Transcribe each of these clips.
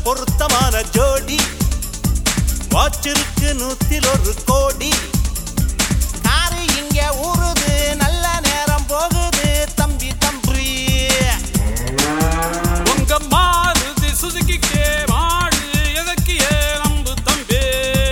பொருத்தமான ஜோடி வாச்சிருக்கு நூத்தில் ஒரு கோடி காரு இங்க ஊறுது நல்ல நேரம் போகுது தம்பி தம்பி உங்க மாறுதி சுசுக்கிக்கே மாடு எதற்கு நம்பு தம்பி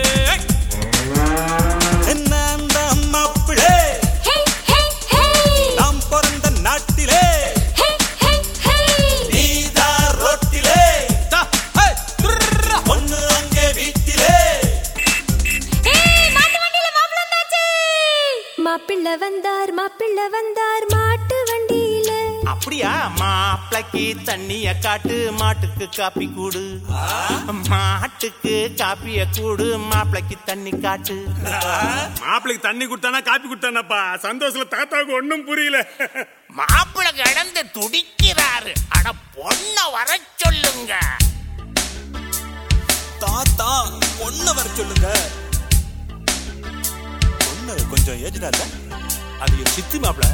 என்ன அந்த மாப்பிளே Hey, hey, hey! நாம் பிறந்த நாட்டிலே Hey, hey, hey! நீதா ரோட்டிலே தா, ஹே, துர்ரா. ஒண்ணு அங்கே வீட்டிலே ஏய், மாட்டு வண்டியில மாப்பிள்ளை வந்தாச்சு! மாப்பிள்ளை வந்தார் மாப்பிள்ளை வந்தார் மாட்டு வண்டியில அப்படியா மாப்பிளைக்கு தண்ணிய காட்டு மாட்டுக்கு காப்பி கூடு மாட்டுக்கு காப்பிய கூடு மாப்பிளைக்கு தண்ணி காட்டு மாப்பிளைக்கு தண்ணி கொடுத்தானா காப்பி கொடுத்தானாப்பா சந்தோஷத்துல தாத்தாவுக்கு ஒண்ணும் புரியல மாப்பிள்ளை கிடந்து துடிக்கிறாரு அட பொண்ண வர சொல்லுங்க தாத்தா ஒண்ணு வர சொல்லுங்க பொண்ணு கொஞ்சம் ஏஜ்டா இல்ல அது என் சித்தி மாப்பிள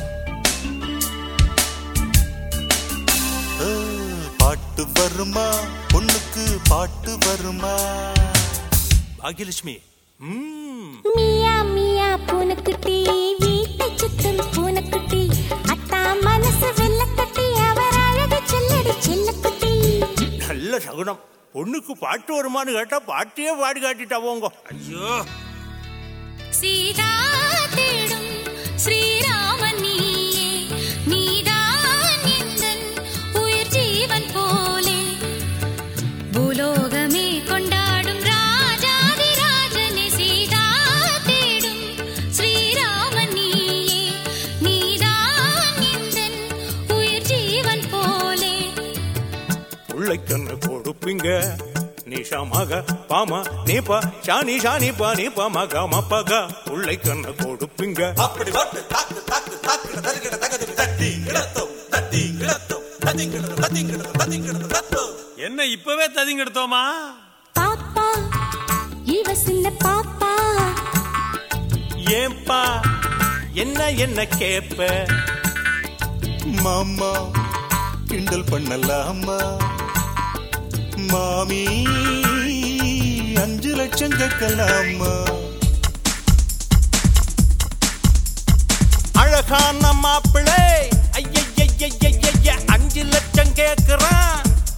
பாட்டு வருமா பொண்ணுக்கு பாட்டு வருமா பாகியலட்சுமி ம் மியா மியா பூனைக்குட்டி வீட்டை சுத்தும் பூனைக்குட்டி அத்தா மனசு வெள்ளக்கட்டி அவர் அழகு செல்லடி செல்லக்குட்டி நல்ல சகுனம் பொண்ணுக்கு பாட்டு வருமான்னு கேட்டா பாட்டியே பாடி காட்டிட்டா போங்க ஐயோ சீதா தேடும் ஸ்ரீராமன் நீயே நீதான் எந்தன் உயிர் ஜீவன் போலே பூலோகமே கொண்டாடும் ராஜாதி ராஜனே சீதா தேடும் ஸ்ரீராமன் நீயே நீதான் எந்தன் உயிர் ஜீவன் போலே உள்ளைக்கண்ணு கொடுப்பீங்க நிஷாமாக பாமா நீப்பா ஷானி ஷானி பா நீப்பா மகா மப்பகா உள்ளைக்கண்ணு கொடுப்பீங்க அப்படி வாட்டு தாக்கு தாக்கு தாக்கு தருகிட தகதி தட்டி கிடத்தோம் தட்டி கிடத்தோம் தட்டி கிடத்தோம் தட்டி கிடத்தோம் தட்டி கிடத்தோம் தத்தோம் என்ன இப்பவே ததிங்க எடுத்தோமா பாப்பா இவ சின்ன பாப்பா ஏன்பா என்ன என்ன கேப்ப மாமா கிண்டல் பண்ணலாமா மாமி அஞ்சு லட்சம் கேட்கலாமா அழகான மாப்பிள்ளை ஐய அஞ்சு லட்சம் கேக்குறான்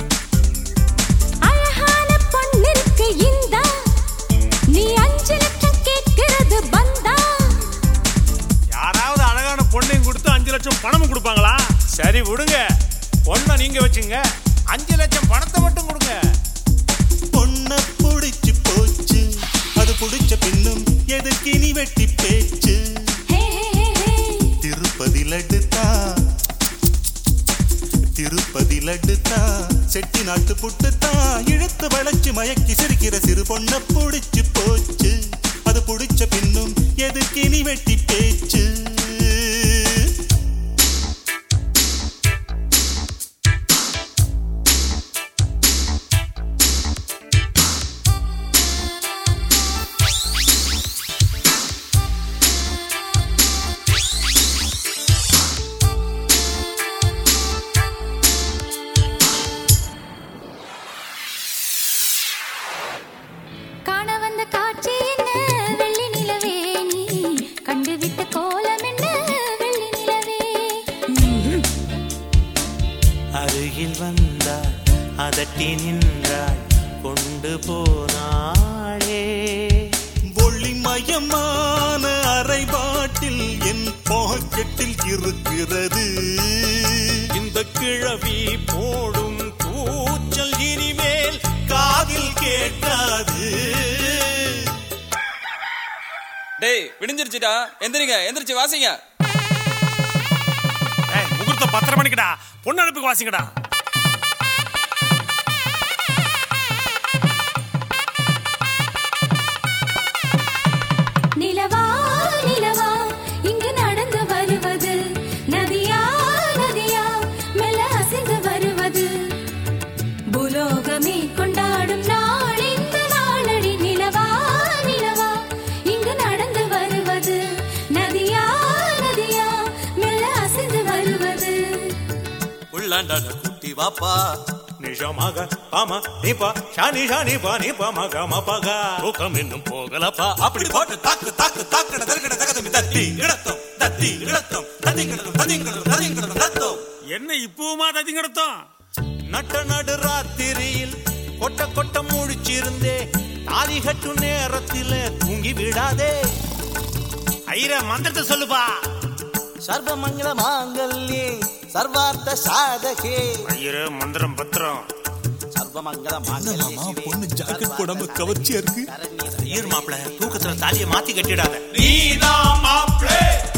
அழகான பொண்ணிற்கு இந்தா நீ அஞ்சு லட்சம் கேட்கிறது பந்தா யாராவது அழகான பொண்ணையும் கொடுத்து அஞ்சு லட்சம் பணமும் கொடுப்பாங்களா சரி விடுங்க பொண்ணை நீங்க வச்சுங்க அஞ்சு லட்சம் பணத்தை மட்டும் கொடுங்க பொண்ண புடிச்சு போச்சு அது புடிச்ச பின்னும் எதுக்கு நீ வெட்டி பேச்சு ஹே ஹே ஹே ஹே திருப்பதி லட்டு தான் திருப்பதி லட்டு தான் செட்டி நாட்டு புட்டு தான் இழுத்து வளைச்சு மயக்கி சிரிக்கிற சிறு பொண்ண புடிச்சு போச்சு அது புடிச்ச பின்னும் எதுக்கு நீ வெட்டி பேச்சு காண வந்த காட்சி என்ன வெள்ளி நிலவே நீ கண்டுவிட்ட கோலம் என்ன வெள்ளி நிலவே அருகில் வந்தாள் அதட்டி நின்றாள் கொண்டு போனாளே ஒளிமயமான அரைபாட்டில் என் பாக்கெட்டில் இருக்கிறது இந்த கிழவி போடும் கூச்சல் இனிமேல் காதில் கேட்காது டேய் விடிஞ்சிருச்சுடா எந்திரிங்க எந்திரிச்சு வாசிங்க ஏய், முகூர்த்தம் பத்தரை மணிக்குடா பொண்ணு அனுப்புக்கு வாசிங்கடா நிலவா நிலவா இங்கு நடந்து வருவது நதியா நதியா மெல்ல அசைந்து வருவது பூலோகமே கொண்டாடும் நாள் இந்த நாளடி நிலவா நிலவா இங்கு நடந்து வருவது நதியா நதியா மெல்ல அசைந்து வருவது உள்ளாண்டான குட்டி வாப்பா நிஷமாக பாமா நீப்பா ஷானி ஷானி பா நீப்பா மக மபக தூக்கம் இன்னும் போகலப்பா அப்படி போட்டு தாக்கு தாக்கு தாக்கட தற்கட தகதமி தத்தி கிடத்தோம் தத்தி கிடத்தோம் தத்தி கிடத்தோம் தத்தி கிடத்தோம் தத்தி கிடத்தோம் தத்தோம் என்ன இப்பவுமா தத்தி கிடத்தோம் நட்ட நடு ராத்திரியில் கொட்ட கொட்ட முழிச்சிருந்தே தாலி கட்டும் நேரத்தில தூங்கி விடாதே ஐர மந்திரத்தை சொல்லுப்பா சர்வமங்கள மாங்கல்யே சர்வார்த்த சாதகே ஐயரே மந்திரம் பத்திரம் சர்வமங்கள மாங்கல்யே பொண்ணு ஜாக்கெட் போடாம கவர்ச்சியா இருக்கு சரண்ய ஐயர் மாப்பிள தூக்கத்துல தாலியை மாத்தி கட்டிடாத நீதான் மாப்பிளே